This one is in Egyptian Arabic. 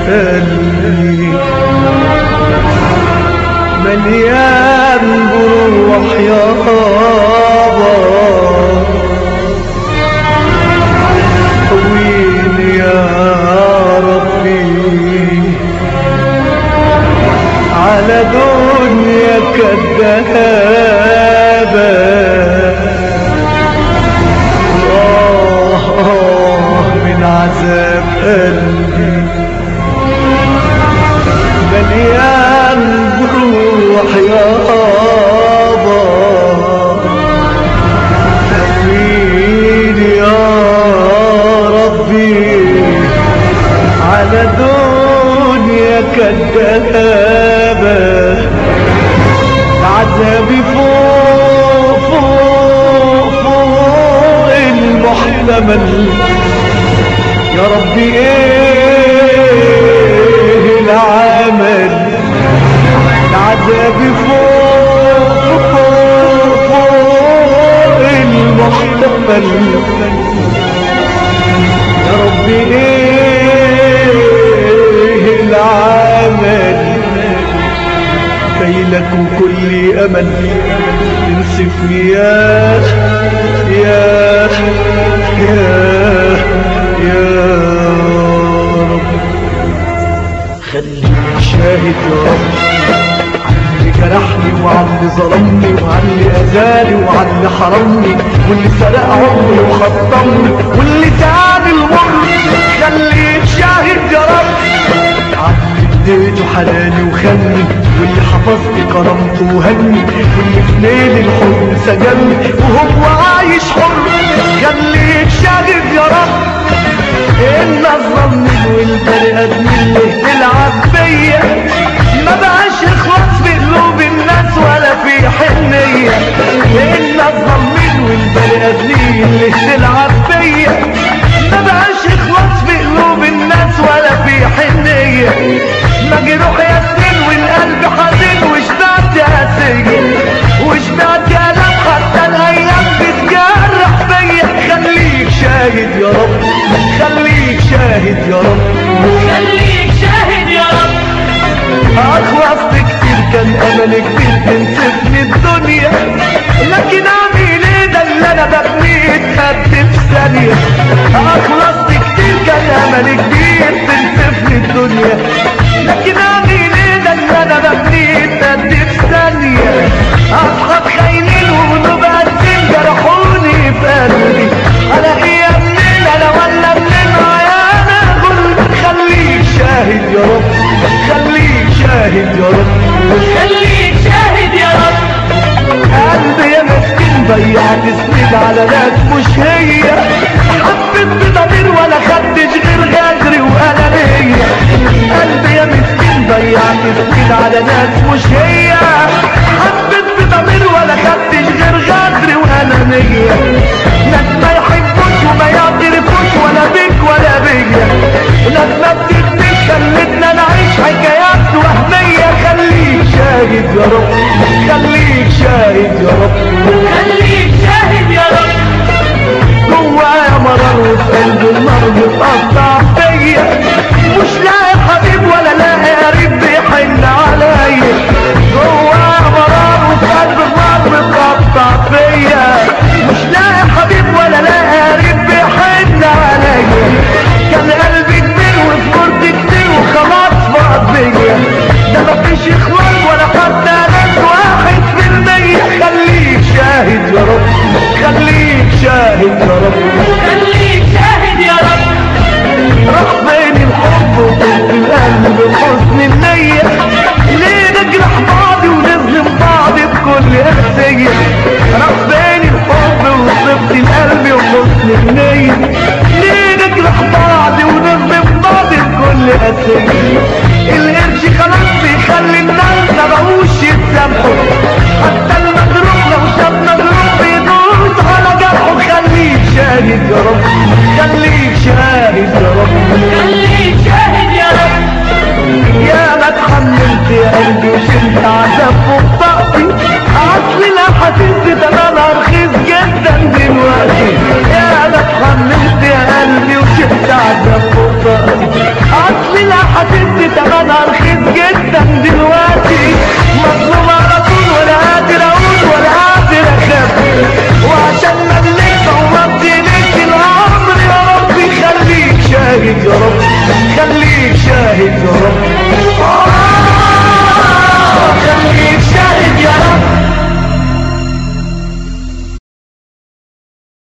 قلبي مليان بروح يابا قويني يا ربي على دنيا كدابة آه آه من عذاب قلبي مليان بروح يابا تأويل يا ربي على دنيا كدابة عذابي فوق فوق فوق المحتمل يا ربي ايه العمل عذابي فوق فوق فوق المحتمل يا ربي ايه العمل كيلك وكل امل تنسفني يا يا يا يا رب خليك شاهد يا رب اللي جرحني وعلى اللي ظلمني وعلى اللي اذاني وعلى اللي حرمني واللي سرق عمري وخطمني واللي زاد المر خليك شاهد يا رب على اللي اديته حلالي وخلني واللي حفظني كرمته وهني واللي في ليل الحزن سجني وهو عايش حر خليك شاهد يا رب ان الظلم والبني ادمين اللي تلعب بيا ما بقاش يخلص في قلوب الناس ولا في حنية ان الظلم والبني ادمين اللي تلعب بيا ما بقاش يخلص في قلوب الناس ولا في حنية مجروح يا سنين والقلب حزين وشبعت يا سجن وشبعت يا لم حتى الايام بتجرح فيا خليك شاهد يا رب خليك شاهد يا رب خليك شاهد يا رب اخلصت كتير كان امل كتير تنسفني الدنيا لكن اعمل ايه ده اللي انا ببنيه اتهد في ثانية اخلصت كتير كان امل كتير تنسفني الدنيا لكن اعمل ايه ده اللي انا ببنيه اتهد في ثانية اصحاب خاينين وذنوب قدين جرحوني في قلبي انا ايه منين انا ولا منين عيانا غلبي خليك شاهد يا رب خليك شاهد يا رب خليك شاهد يا رب قلبي يا مسكين ضيعت سنين على ناس مش هي حبيت بضمير ولا خدتش غير غدري وانانية قلبي يا مسكين ضيعت سنين على ناس مش هي حبيت بضمير ولا خدتش غير غدري وانانية ناس ما يحبوش وما يعترفوش ولا بيك ولا بيا ناس ما بتكتبش خلتنا نعيش حكايات وهمية خليك شاهد يا رب خليك شاهد يا رب خليك شاهد يا رب جوايا مرار وفي قلبي النار بتقطع فيا مش لاقي حبيب ولا لاقي قريب بيحن عليا جوايا مرار وفي قلبي النار بتقطع فيا مش لاقي حبيب ولا لاقي قريب بيحن عليا كان قلبي كبير وصبرت كتير وخلاص فاض بيا ده مفيش اخوان ولا حتى ناس واحد في المية خليك شاهد يا رب خليك شاهد يا رب